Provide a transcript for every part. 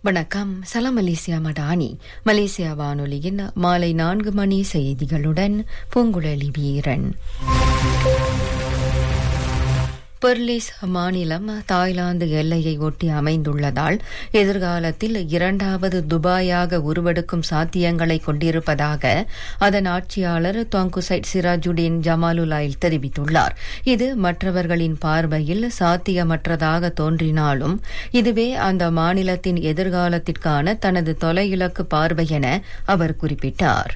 வணக்கம் சலாம் Malaysia Madani Malaysia வானொலியின் மாலை நான்கு மணி செய்திகளுடன் பூங்குழலி வீரன் பெர்லிஸ் மாநிலம் தாய்லாந்து எல்லையை ஒட்டி அமைந்துள்ளதால் எதிர்காலத்தில் இரண்டாவது துபாயாக உருவெடுக்கும் சாத்தியங்களை கொண்டிருப்பதாக அதன் ஆட்சியாளர் தொங்குசைட் சிராஜுடீன் ஜமாலுலாயில் தெரிவித்துள்ளார் இது மற்றவர்களின் பார்வையில் சாத்தியமற்றதாக தோன்றினாலும் இதுவே அந்த மாநிலத்தின் எதிர்காலத்திற்கான தனது தொலையிலக்கு பார்வை என அவர் குறிப்பிட்டார்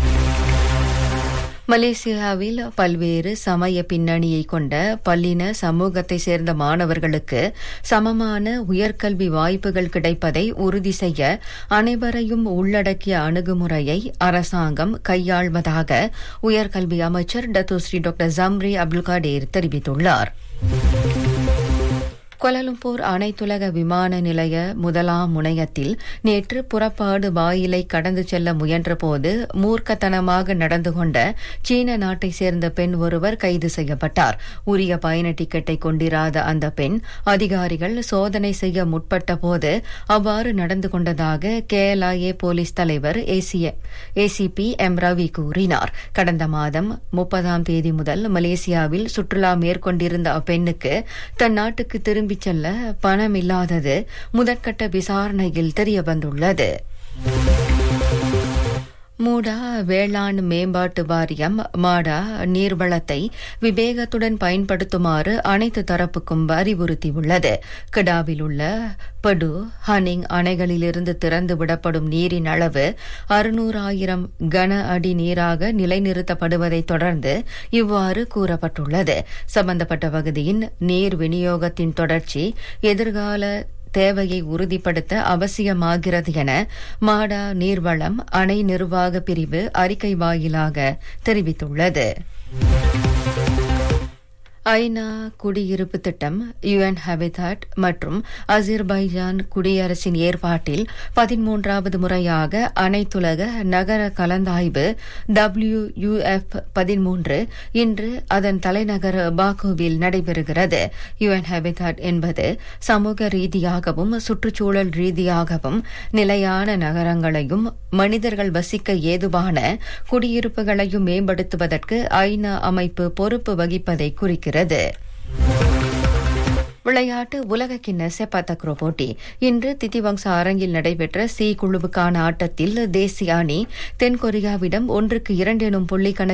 மலேசியாவில் பல்வேறு சமய பின்னணியை கொண்ட பல்லின சமூகத்தை சேர்ந்த மாணவர்களுக்கு சமமான உயர்கல்வி வாய்ப்புகள் கிடைப்பதை உறுதி செய்ய அனைவரையும் உள்ளடக்கிய அணுகுமுறையை அரசாங்கம் கையாள்வதாக உயர்கல்வி அமைச்சர் Datuk Seri doctor Zambry Abdul Kadir தெரிவித்துள்ளார் கொலலும்பூர் அனைத்துலக விமான நிலைய முதலாம் முனையத்தில் நேற்று புறப்பாடு வாயிலை கடந்து செல்ல முயன்றபோது மூர்க்கத்தனமாக நடந்து கொண்ட சீன நாட்டை சேர்ந்த பெண் ஒருவர் கைது செய்யப்பட்டார் உரிய பயண டிக்கெட்டை கொண்டிராத அந்த பெண் அதிகாரிகள் சோதனை செய்ய முற்பட்ட போது அவ்வாறு நடந்து கொண்டதாக கேஎல்ஐஏ போலீஸ் தலைவர் ஏசிபி எம் ரவி கூறினார் கடந்த மாதம் முப்பதாம் தேதி முதல் மலேசியாவில் சுற்றுலா மேற்கொண்டிருந்த அப்பெண்ணுக்கு தன் நாட்டுக்கு திரும்பி திரும்பிச் செல்ல பணம் இல்லாதது முதற்கட்ட விசாரணையில் தெரியவந்துள்ளது மூடா வேளாண் மேம்பாட்டு வாரியம் மாடா நீர்வளத்தை விவேகத்துடன் பயன்படுத்துமாறு அனைத்து தரப்புக்கும் அறிவுறுத்தியுள்ளது கிடாவில் உள்ள படு ஹனிங் அணைகளிலிருந்து திறந்து விடப்படும் நீரின் அளவு அறுநூறாயிரம் கன அடி நீராக நிலைநிறுத்தப்படுவதைத் தொடர்ந்து இவ்வாறு கூறப்பட்டுள்ளது சம்பந்தப்பட்ட பகுதியின் நீர் விநியோகத்தின் தொடர்ச்சி எதிர்கால தேவையை உறுதிப்படுத்த அவசியமாகிறது என மாடா நீர்வளம் அணை நிர்வாக பிரிவு அறிக்கை வாயிலாக தெரிவித்துள்ளது ஐநா குடியிருப்பு திட்டம் யுஎன் ஹபிதாட் மற்றும் அசிர்பைஜான் குடியரசின் ஏற்பாட்டில் பதிமூன்றாவது முறையாக அனைத்துலக நகர கலந்தாய்வு டபிள்யூ யுஎஃப் பதிமூன்று இன்று அதன் தலைநகர் பாக்குவில் நடைபெறுகிறது யுஎன் ஹபிதாட் என்பது சமூக ரீதியாகவும் சுற்றுச்சூழல் ரீதியாகவும் நிலையான நகரங்களையும் மனிதர்கள் வசிக்க ஏதுவான குடியிருப்புகளையும் மேம்படுத்துவதற்கு ஐநா அமைப்பு பொறுப்பு வகிப்பதை குறிக்கிறது விளையாட்டு உலகக்கிண்ண செப்பத்தக்ரோ போட்டி இன்று திதிவங்ச அரங்கில் நடைபெற்ற சி குழுவுக்கான ஆட்டத்தில் தேசிய அணி தென்கொரியாவிடம் ஒன்றுக்கு இரண்டு எனும் புள்ளி